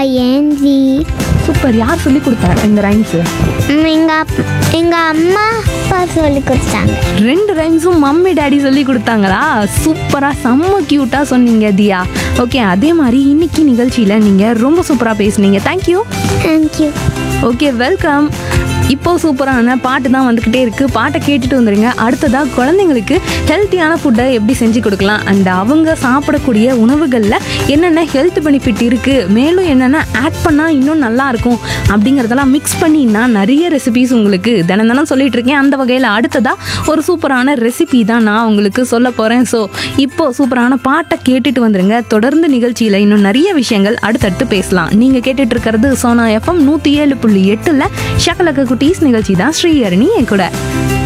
ஏந்தி சூப்பர் யார் சொல்லி கொடுத்தா இந்த ரைம்ஸு எங்கள் அப் எங்கள் அம்மா அப்பா சொல்லி கொடுத்தாங்க ரெண்டு ரைம்ஸும் மம்மி டாடி சொல்லி கொடுத்தாங்களா சூப்பராக செம்ம க்யூட்டாக சொன்னீங்க தியா ஓகே அதே மாதிரி இன்னைக்கு நிகழ்ச்சியில் நீங்கள் ரொம்ப சூப்பராக பேசுனீங்க தேங்க்யூ தேங்க்யூ ஓகே வெல்கம் இப்போ சூப்பரான பாட்டு தான் வந்துக்கிட்டே இருக்குது பாட்டை கேட்டுட்டு வந்துடுங்க அடுத்ததாக குழந்தைங்களுக்கு ஹெல்த்தியான ஃபுட்டை எப்படி செஞ்சு கொடுக்கலாம் அண்ட் அவங்க சாப்பிடக்கூடிய உணவுகளில் என்னென்ன ஹெல்த் பெனிஃபிட் இருக்குது மேலும் என்னென்ன ஆட் பண்ணால் இன்னும் நல்லா இருக்கும் அப்படிங்கிறதெல்லாம் மிக்ஸ் பண்ணி நான் நிறைய ரெசிபிஸ் உங்களுக்கு தினம் தினம் சொல்லிட்டு இருக்கேன் அந்த வகையில் அடுத்ததாக ஒரு சூப்பரான ரெசிபி தான் நான் உங்களுக்கு சொல்ல போகிறேன் ஸோ இப்போ சூப்பரான பாட்டை கேட்டுட்டு வந்துருங்க தொடர்ந்து நிகழ்ச்சியில் இன்னும் நிறைய விஷயங்கள் அடுத்தடுத்து பேசலாம் நீங்கள் கேட்டுட்டு இருக்கிறது சோனா எஃப்எம் நூற்றி ஏழு புள்ளி எட்டில் ஷக்கலக்க குட்டீஸ் நிகழ்ச்சி தான் ஸ்ரீஹரணி என் கூட